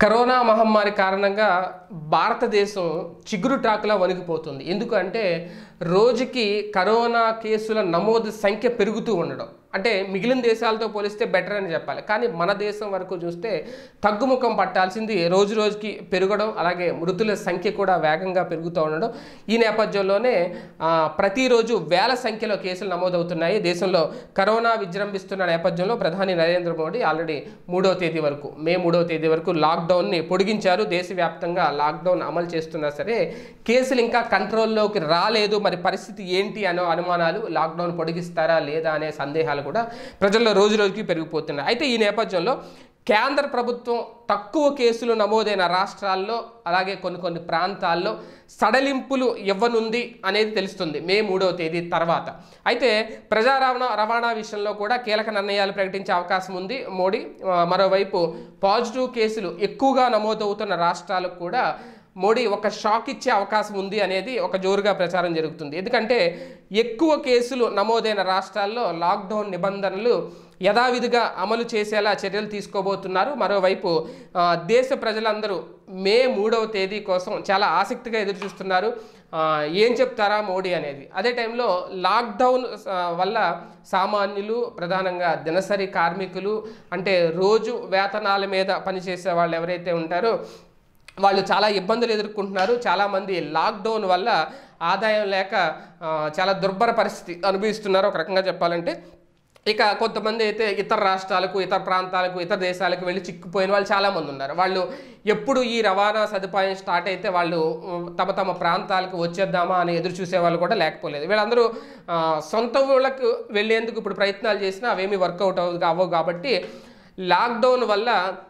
corona మహమ్మారి కారణంగా భారతదేశం చిగురుటాకులా వణికిపోతుంది ఎందుకంటే రోజుకి కరోనా కేసుల నమోదు సంఖ్య పెరుగుతూ ఉండడం అంటే మిగిలిన దేశాలతో పోలిస్తే బెటర్ అని చెప్పాలి కానీ మన దేశం వరకు చూస్తే తగ్గుముఖం పట్టాల్సింది రోజు రోజుకి పెరగడం అలాగే మృతుల సంఖ్య కూడా వేగంగా పెరుగుతూ ఉండడం ఈ నేపథ్యంలోనే ఆ, ప్రతిరోజు వేల సంఖ్యలో కేసులు నమోదవుతున్నాయి దేశంలో కరోనా విజృంభిస్తున్న నేపథ్యంలో ప్రధాని నరేంద్ర మోడీ ఆల్రెడీ మూడో తేదీ వరకు మే మూడో తేదీ వరకు లాక్డౌన్ని పొడిగించారు దేశవ్యాప్తంగా లాక్డౌన్ అమలు చేస్తున్నా సరే కేసులు ఇంకా కంట్రోల్లోకి రాలేదు మరి పరిస్థితి ఏంటి అనే అనుమానాలు లాక్డౌన్ పొడిగిస్తారా లేదా అనే సందేహాలు కూడా ప్రజల్లో రోజు రోజుకి పెరిగిపోతున్నాయి అయితే ఈ నేపథ్యంలో కేంద్ర ప్రభుత్వం తక్కువ కేసులు నమోదైన రాష్ట్రాల్లో అలాగే కొన్ని కొన్ని ప్రాంతాల్లో సడలింపులు ఇవ్వనుంది అనేది తెలుస్తుంది మే మూడవ తేదీ తర్వాత అయితే ప్రజా రవాణా రవాణా విషయంలో కూడా కీలక నిర్ణయాలు ప్రకటించే అవకాశం ఉంది మోడీ ఆ, మరోవైపు పాజిటివ్ కేసులు ఎక్కువగా నమోదవుతున్న రాష్ట్రాలకు కూడా మోడీ ఒక షాక్ ఇచ్చే అవకాశం ఉంది అనేది ఒక జోరుగా ప్రచారం జరుగుతుంది ఎందుకంటే ఎక్కువ కేసులు నమోదైన రాష్ట్రాల్లో లాక్డౌన్ నిబంధనలు యథావిధిగా అమలు చేసేలా చర్యలు తీసుకోబోతున్నారు మరోవైపు ఆ, దేశ ప్రజలందరూ మే మూడవ తేదీ కోసం చాలా ఆసక్తిగా ఎదురుచూస్తున్నారు ఆ, ఏం చెప్తారా మోడీ అనేది అదే టైంలో లాక్డౌన్ ఆ, వల్ల సామాన్యులు ప్రధానంగా దినసరి కార్మికులు అంటే రోజు వేతనాల మీద పనిచేసే వాళ్ళు ఎవరైతే ఉంటారో వాళ్ళు చాలా ఇబ్బందులు ఎదుర్కొంటున్నారు చాలామంది లాక్డౌన్ వల్ల ఆదాయం లేక ఆ, చాలా దుర్భర పరిస్థితి అనుభవిస్తున్నారు ఒక రకంగా చెప్పాలంటే ఇక కొంతమంది అయితే ఇతర రాష్ట్రాలకు ఇతర ప్రాంతాలకు ఇతర దేశాలకు వెళ్ళి చిక్కుపోయిన వాళ్ళు చాలామంది ఉన్నారు వాళ్ళు ఎప్పుడు ఈ రవాణా సదుపాయం స్టార్ట్ అయితే వాళ్ళు ఉమ్, తమ తమ ప్రాంతాలకు వచ్చేద్దామా అని ఎదురు చూసే వాళ్ళు కూడా లేకపోలేదు వీళ్ళందరూ ఆ, సొంత ఊళ్ళకు వెళ్ళేందుకు ఇప్పుడు ప్రయత్నాలు చేసినా అవేమీ వర్కౌట్ అవ్వదు అవ్వవు కాబట్టి లాక్డౌన్ వల్ల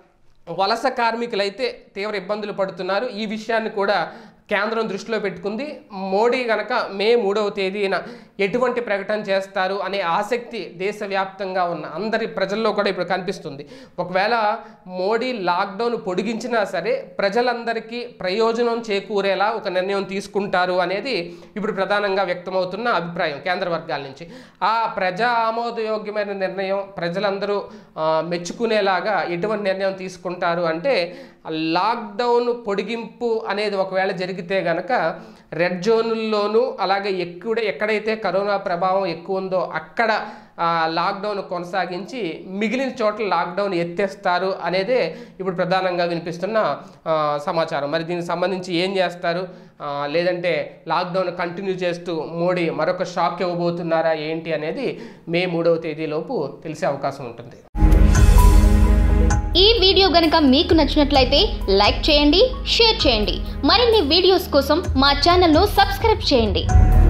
వలస కార్మికులైతే తీవ్ర ఇబ్బందులు పడుతున్నారు ఈ విషయాన్ని కూడా కేంద్రం దృష్టిలో పెట్టుకుంది మోడీ గనక మే మూడవ తేదీన ఎటువంటి ప్రకటన చేస్తారు అనే ఆసక్తి దేశవ్యాప్తంగా ఉన్న అందరి ప్రజల్లో కూడా ఇప్పుడు కనిపిస్తుంది ఒకవేళ మోడీ లాక్డౌన్ పొడిగించినా సరే ప్రజలందరికీ ప్రయోజనం చేకూరేలా ఒక నిర్ణయం తీసుకుంటారు అనేది ఇప్పుడు ప్రధానంగా వ్యక్తమవుతున్న అభిప్రాయం కేంద్ర వర్గాల నుంచి ఆ ప్రజా ఆమోదయోగ్యమైన నిర్ణయం ప్రజలందరూ ఆ, మెచ్చుకునేలాగా ఎటువంటి నిర్ణయం తీసుకుంటారు అంటే లాక్డౌన్ పొడిగింపు అనేది ఒకవేళ జరిగితే గనక రెడ్ జోన్ల్లోనూ అలాగే ఎక్కువ ఎక్కడైతే కరోనా ప్రభావం ఎక్కువ ఉందో అక్కడ ఆ, లాక్డౌన్ కొనసాగించి మిగిలిన చోట్ల లాక్డౌన్ ఎత్తేస్తారు అనేదే ఇప్పుడు ప్రధానంగా వినిపిస్తున్న ఆ, సమాచారం మరి దీనికి సంబంధించి ఏం చేస్తారు ఆ, లేదంటే లాక్డౌన్ కంటిన్యూ చేస్తూ మోడీ మరొక షాక్ ఇవ్వబోతున్నారా ఏంటి అనేది మే మూడవ తేదీలోపు తెలిసే అవకాశం ఉంటుంది ఈ వీడియో గనక మీకు నచ్చినట్లయితే లైక్ చేయండి షేర్ చేయండి మరిన్ని వీడియోస్ కోసం మా ఛానల్ను సబ్స్క్రైబ్ చేయండి